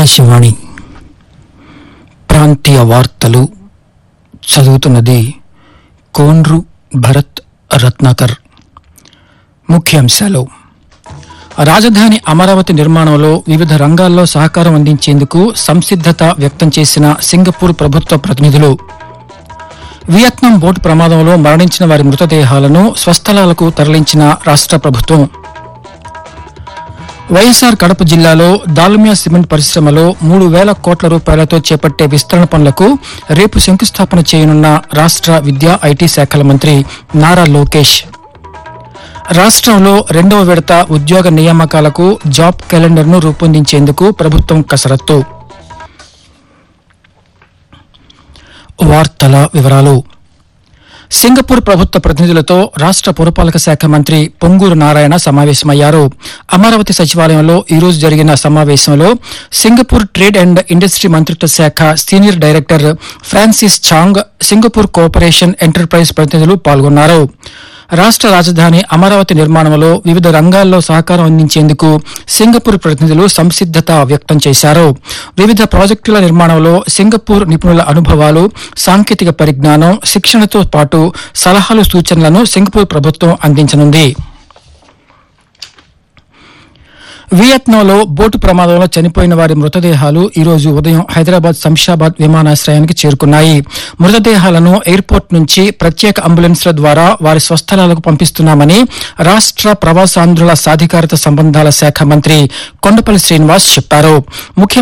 ఆకాశవాణి ప్రాంతీయ వార్తలు చదువుతున్నది కోన్రు భరత్ రత్నాకర్ ముఖ్యాంశాలు రాజధాని అమరావతి నిర్మాణంలో వివిధ రంగాల్లో సహకారం అందించేందుకు సంసిద్ధత వ్యక్తం చేసిన సింగపూర్ ప్రభుత్వ ప్రతినిధులు వియత్నాం బోటు ప్రమాదంలో మరణించిన వారి మృతదేహాలను స్వస్థలాలకు తరలించిన రాష్ట్ర ప్రభుత్వం వైఎస్ఆర్ కడప జిల్లాలో దాల్మియా సిమెంట్ పరిశ్రమలో మూడు వేల కోట్ల రూపాయలతో చేపట్టే విస్తరణ పనులకు రేపు శంకుస్థాపన చేయనున్న రాష్ట్ర విద్యా ఐటీ శాఖల మంత్రి నారా లోకేష్ రాష్ట్రంలో రెండవ విడత ఉద్యోగ నియామకాలకు జాబ్ క్యాలెండర్ను రూపొందించేందుకు ప్రభుత్వం కసరత్తు వార్తల వివరాలు సింగపూర్ ప్రభుత్వ ప్రతినిధులతో రాష్ట్ర పురపాలక శాఖ మంత్రి పొంగూరు నారాయణ సమావేశమయ్యారు అమరావతి సచివాలయంలో ఈ రోజు జరిగిన సమావేశంలో సింగపూర్ ట్రేడ్ అండ్ ఇండస్ట్రీ మంత్రిత్వ శాఖ senior director Francis Chang Singapore cooperation enterprise ప్రతినిధులు పాల్గొన్నారు రాష్ట్ర రాజధాని అమరావతి నిర్మాణంలో వివిధ రంగాల్లో సహకారం అందించేందుకు సింగపూర్ ప్రతినిధులు సంసిద్ధత వ్యక్తం చేశారు వివిధ ప్రాజెక్టుల నిర్మాణంలో సింగపూర్ నిపుణుల అనుభవాలు సాంకేతిక పరిజ్ఞానం శిక్షణతో పాటు సలహాలు సూచనలను సింగపూర్ ప్రభుత్వం అందించనుంది వియత్నాంలో బోటు ప్రమాదంలో చనిపోయిన వారి మృతదేహాలు ఈ రోజు ఉదయం హైదరాబాద్ శంషాబాద్ విమానాశ్రయానికి చేరుకున్నాయి మృతదేహాలను ఎయిర్పోర్ట్ నుంచి ప్రత్యేక అంబులెన్స్ల ద్వారా వారి స్వస్థలాలకు పంపిస్తున్నామని రాష్ట్ర ప్రవాసాంధ్రుల సాధికారత సంబంధాల శాఖ మంత్రి కొండపల్లి శ్రీనివాస్ చెప్పారు ముఖ్యమంత్రి